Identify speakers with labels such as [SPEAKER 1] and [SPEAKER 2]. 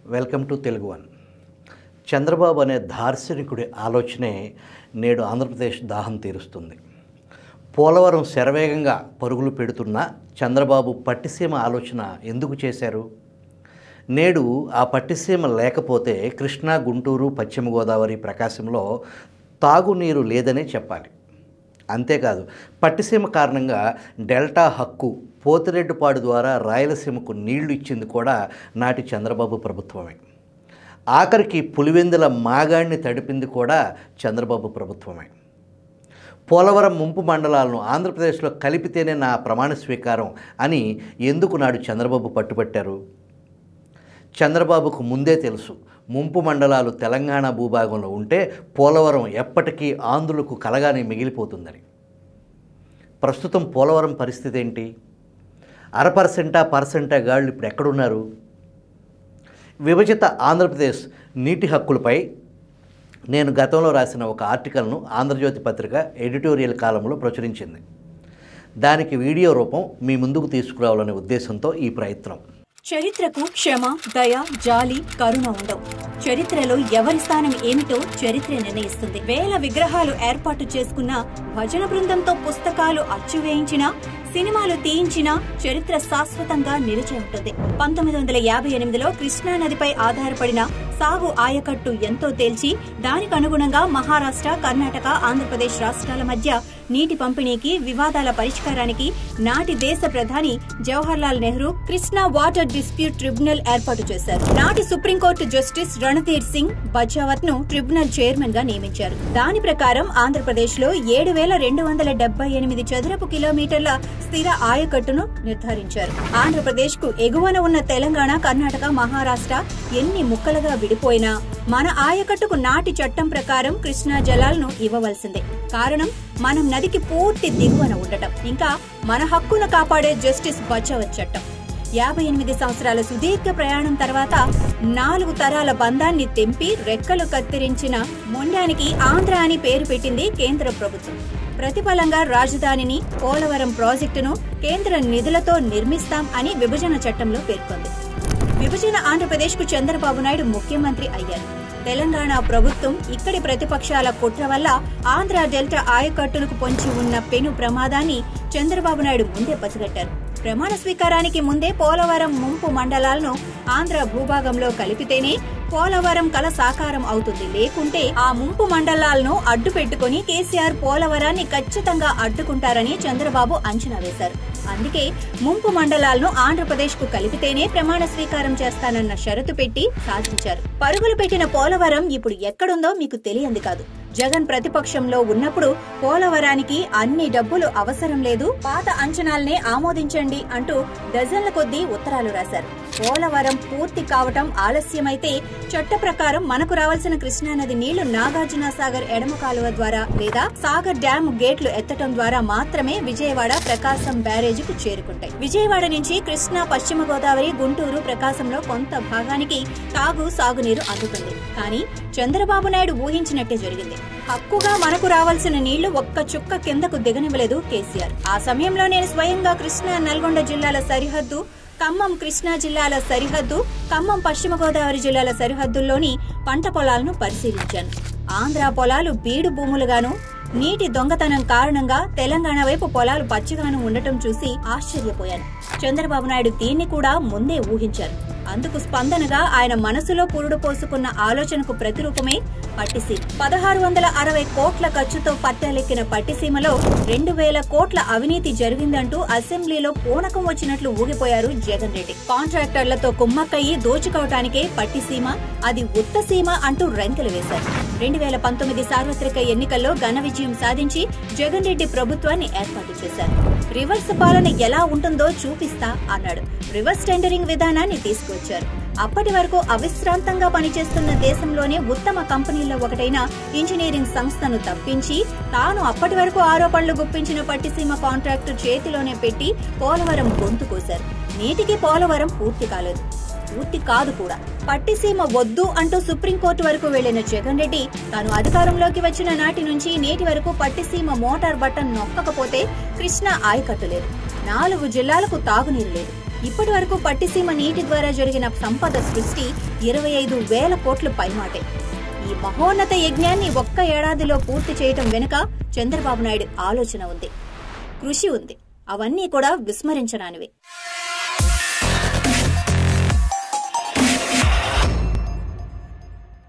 [SPEAKER 1] welcome to Telugu one Chandrababu అనే దార్శనికుడి ఆలోచనే నేడు ఆంధ్రప్రదేశ్ దాహం తీరుస్తుంది పోలవరం శరవేగంగా పరుగులు పెడుతున్న చంద్రబాబు పట్టిసీమ ఆలోచన ఎందుకు చేశారు నేడు ఆ పట్టిసీమ లేకపోతే కృష్ణా గుంటూరు పశ్చిమ గోదావరి ప్రకాశంలో తాగునీరు లేదనే చెప్పాలి అంతేకాదు పట్టిసీమ కారణంగా డెల్టా హక్కు పోతిరెడ్డిపాడు ద్వారా రాయలసీమకు నీళ్లు ఇచ్చింది కూడా నాటి చంద్రబాబు ప్రభుత్వమే ఆఖరికి పులివెందుల మాగాణ్ణి తడిపింది కూడా చంద్రబాబు ప్రభుత్వమే పోలవరం ముంపు మండలాలను ఆంధ్రప్రదేశ్లో కలిపితేనే నా ప్రమాణ స్వీకారం అని ఎందుకు నాడు చంద్రబాబు పట్టుబట్టారు చంద్రబాబుకు ముందే తెలుసు ముంపు మండలాలు తెలంగాణ భూభాగంలో ఉంటే పోలవరం ఎప్పటికీ ఆంధ్రులకు కలగానే మిగిలిపోతుందని ప్రస్తుతం పోలవరం పరిస్థితి ఏంటి అర పర్సెంటా పర్సెంటా గాళ్ళు ఇప్పుడు ఎక్కడున్నారు విభజిత ఆంధ్రప్రదేశ్ నీటి హక్కులపై నేను గతంలో రాసిన ఒక ఆర్టికల్ను ఆంధ్రజ్యోతి పత్రిక ఎడిటోరియల్ కాలంలో ప్రచురించింది దానికి వీడియో రూపం మీ ముందుకు తీసుకురావాలనే ఉద్దేశంతో ఈ ప్రయత్నం
[SPEAKER 2] చరిత్రకు క్షమ దయ జాలి కరుణ ఉండవు చరిత్రలో ఎవరి స్థానం ఏమిటో చరిత్ర నిర్ణయిస్తుంది వేల విగ్రహాలు ఏర్పాటు చేసుకున్న భజన బృందంతో పుస్తకాలు అచ్చువేయించిన సినిమాలు తీయించిన చరిత్ర శాశ్వతంగా నిలిచి ఉంటుంది పంతొమ్మిది వందల యాభై ఎనిమిదిలో కృష్ణా నదిపై ఆధారపడిన సాగు ఆయకట్టు ఎంతో తేల్చి దానికి అనుగుణంగా మహారాష్ట్ర కర్ణాటక ఆంధ్రప్రదేశ్ రాష్ట్రాల మధ్య నీటి పంపిణీకి వివాదాల పరిష్కారానికి నాటి దేశ ప్రధాని Jawahar Lal Nehru Krishna water dispute tribunal ఏర్పాటు చేశారు నాటి సుప్రీంకోర్టు జస్టిస్ రణధీర్ సింగ్ బచావత్ ను ట్రిబ్యునల్ చైర్మన్ గా నియమించారు దాని ప్రకారం ఆంధ్రప్రదేశ్ లో ఏడు వేల రెండు వందల డెబ్బై ఎనిమిది చదరపు కిలోమీటర్ల స్థిర ఆయకట్టును నిర్ధారించారు ఆంధ్రప్రదేశ్ కు ఎగువన ఉన్న తెలంగాణ కర్ణాటక మహారాష్ట్ర ఎన్ని ముక్కలుగా విడిపోయినా మన ఆయకట్టుకు నాటి చట్టం ప్రకారం కృష్ణా జలాలను ఇవ్వవలసిందే కారణం మనం నదికి పూర్తి దిగువన ఉండటం ఇంకా మన హక్కును కాపాడే జస్టిస్ బచావత్ చట్టం యాభై ఎనిమిది సంవత్సరాల సుదీర్ఘ ప్రయాణం తర్వాత నాలుగు తరాల బంధాన్ని తెంపి రెక్కలు కత్తిరించిన మొండానికి ఆంధ్ర అని పేరు పెట్టింది కేంద్ర ప్రభుత్వం ప్రతిఫలంగా రాజధానిని పోలవరం ప్రాజెక్టును కేంద్ర నిధులతో నిర్మిస్తాం అని విభజన చట్టంలో పేర్కొంది విభజన ఆంధ్రప్రదేశ్ కు చంద్రబాబు నాయుడు ముఖ్యమంత్రి అయ్యారు తెలంగాణ ప్రభుత్వం ఇక్కడి ప్రతిపక్షాల కుట్ర వల్ల ఆంధ్ర డెల్టా ఆయకట్టునకు పొంచి ఉన్న పెను ప్రమాదాన్ని చంద్రబాబు నాయుడు ముందే పసిగట్టారు ప్రమాణ స్వీకారానికి ముందే పోలవరం ముంపు మండలాలను ఆంధ్ర భూభాగంలో కలిపితేనే పోలవరం కల సాకారం అవుతుంది లేకుంటే ఆ ముంపు మండలాలను అడ్డు పెట్టుకుని కేసీఆర్ పోలవరాన్ని ఖచ్చితంగా అడ్డుకుంటారని చంద్రబాబు అంచనా వేశారు అందుకే ముంపు మండలాలను ఆంధ్రప్రదేశ్ కు కలిపితేనే ప్రమాణ స్వీకారం చేస్తానన్న షరతు పెట్టి సాధించారు పరుగులు పెట్టిన పోలవరం ఇప్పుడు ఎక్కడుందో మీకు తెలియంది కాదు జగన్ ప్రతిపక్షంలో ఉన్నప్పుడు పోలవరానికి అన్ని డబ్బులు అవసరం లేదు పాత అంచనాల్నే ఆమోదించండి అంటూ డజన్ల కొద్దీ ఉత్తరాలు రాశారు పోలవరం పూర్తి కావటం ఆలస్యమైతే చట్ట ప్రకారం మనకు రావాల్సిన కృష్ణానది నీళ్లు నాగార్జున సాగర్ ఎడమ కాలువ ద్వారా లేదా సాగర్ డ్యామ్ గేట్లు ఎత్తటం ద్వారా మాత్రమే విజయవాడ ప్రకాశం బ్యారేజీకు చేరుకుంటాయి విజయవాడ నుంచి కృష్ణా పశ్చిమ గోదావరి గుంటూరు ప్రకాశంలో కొంత భాగానికి తాగు సాగునీరు అందుతుంది కానీ చంద్రబాబు నాయుడు ఊహించినట్టే జరిగింది హక్కుగా మనకు రావాల్సిన నీళ్లు ఒక్క చుక్క కిందకు దిగనివ్వలేదు కేసీఆర్ ఆ సమయంలో నేను స్వయంగా కృష్ణా నల్గొండ జిల్లాల సరిహద్దు ఖమ్మం కృష్ణా జిల్లాల సరిహద్దు ఖమ్మం పశ్చిమ గోదావరి జిల్లాల సరిహద్దుల్లోని పంట పొలాలను పరిశీలించాను ఆంధ్ర పొలాలు బీడు భూములుగాను నీటి దొంగతనం కారణంగా తెలంగాణ వైపు పొలాలు పచ్చిగాను ఉండటం చూసి ఆశ్చర్యపోయాను చంద్రబాబు నాయుడు దీన్ని కూడా ముందే ఊహించారు అందుకు స్పందనగా ఆయన మనసులో పురుడు పోసుకున్న ఆలోచనకు ప్రతిరూపమే పట్టిసీమ పదహారు వందల అరవై కోట్ల ఖర్చుతో పట్టాలెక్కిన పట్టిసీమలో రెండు వేల కోట్ల అవినీతి జరిగిందంటూ అసెంబ్లీలో పూనకం వచ్చినట్లు ఊగిపోయారు జగన్ రెడ్డి కాంట్రాక్టర్లతో కుమ్మక్కయ్యి దోచుకోవటానికే పట్టిసీమ అది ఉత్తసీమ అంటూ రంకెలు వేశారు రెండు వేల పంతొమ్మిది సార్వత్రిక ఎన్నికల్లో ఘన విజయం సాధించి జగన్ రెడ్డి ప్రభుత్వాన్ని ఏర్పాటు చేశారు రివర్స్ పాలన ఎలా ఉంటుందో చూపిస్తా అన్నాడు రివర్స్ టెండరింగ్ విధానాన్ని తీసుకొచ్చారు అప్పటి వరకు అవిశ్రాంతంగా పనిచేస్తున్న దేశంలోనే ఉత్తమ కంపెనీల్లో ఒకటైన ఇంజనీరింగ్ సంస్థను తప్పించి తాను అప్పటి వరకు ఆరోపణలు గుప్పించిన పట్టిసీమ కాంట్రాక్టు చేతిలోనే పెట్టి పోలవరం గొంతు కోశారు నేటికి పోలవరం పూర్తి కాలేదు పూర్తి కాదు కూడా పట్టిసీమ వద్దు అంటూ సుప్రీంకోర్టు వరకు వెళ్లిన జగన్ రెడ్డి తాను అధికారంలోకి వచ్చిన నాటి నుంచి నేటి వరకు పట్టిసీమ మోటార్ బటన్ నొక్కకపోతే కృష్ణ ఆయకట్టు లేదు నాలుగు జిల్లాలకు తాగునీరు లేదు ఇప్పటి వరకు పట్టిసీమ నీటి ద్వారా జరిగిన సంపద సృష్టి ఇరవై ఐదు వేల కోట్ల పైమాటే ఈ మహోన్నత యజ్ఞాన్ని ఒక్క ఏడాదిలో పూర్తి చేయటం వెనుక చంద్రబాబు నాయుడు ఆలోచన ఉంది కృషి ఉంది అవన్నీ కూడా విస్మరించరానివి